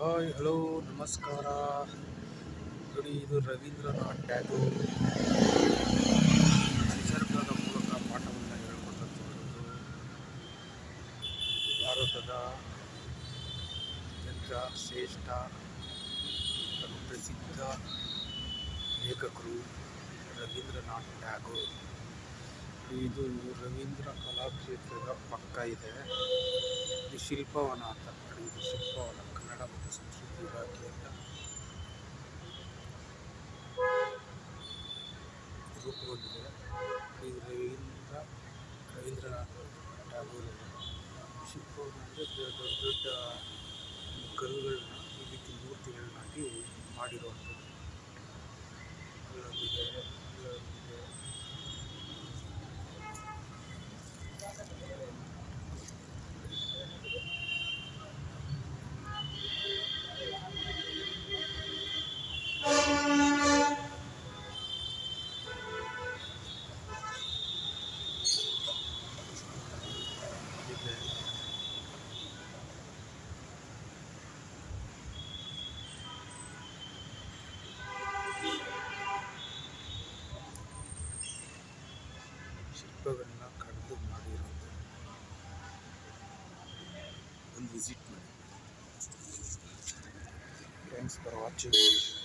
hi hello ನಮಸ್ಕಾರ ನೋಡಿ ಇದು ರವೀಂದ್ರನಾಥ್ ಟ್ಯಾಗೂರ್ ನಿಸರ್ಗದ ಮೂಲಕ ಪಾಠವನ್ನು ಹೇಳಿಕೊಟ್ಟಂಥವರು ಭಾರತದ ಅತ್ಯಂತ ಶ್ರೇಷ್ಠ ಹಾಗೂ ಪ್ರಸಿದ್ಧ ಲೇಖಕರು ರವೀಂದ್ರನಾಥ್ ಟ್ಯಾಗೂರ್ ಇದು ರವೀಂದ್ರ ಕಲಾಕ್ಷೇತ್ರದ ಪಕ್ಕ ಇದೆ ಇದು ಶಿಲ್ಪವನ ಅಂತ ನೋಡಿ ಇದು ಶಿಲ್ಪವನ ಕನ್ನಡ ಮತ್ತು ಸಂಸ್ಕೃತಿ ಇಲಾಖೆಯಿಂದ ರೂಪುಗೊಂಡಿದೆ ಇದು ರವೀಂದ್ರ ರವೀಂದ್ರನಾಥ್ ಟ್ಯಾಗೂರ್ ಶಿಲ್ಪವನ ಅಂದರೆ ದೊಡ್ಡ ದೊಡ್ಡ ಕಲ್ಲುಗಳನ್ನ ಈ ರೀತಿ ಮೂರ್ತಿಗಳನ್ನಾಗಿ ಮಾಡಿರುವಂಥದ್ದು ಅಲ್ಲೊಂದಿದೆ ಅಲ್ಲೊಂದಿದೆ ಇದೆ ಶಿಲ್ಪಗಳನ್ನ ಕಡಿದು ಮಾಡಿರುವಂಥದ್ದು ಒಂದು ವಿಸಿಟ್ ಮಾಡಿ ಥ್ಯಾಂಕ್ಸ್ ಫಾರ್ ವಾಚಿಂಗ್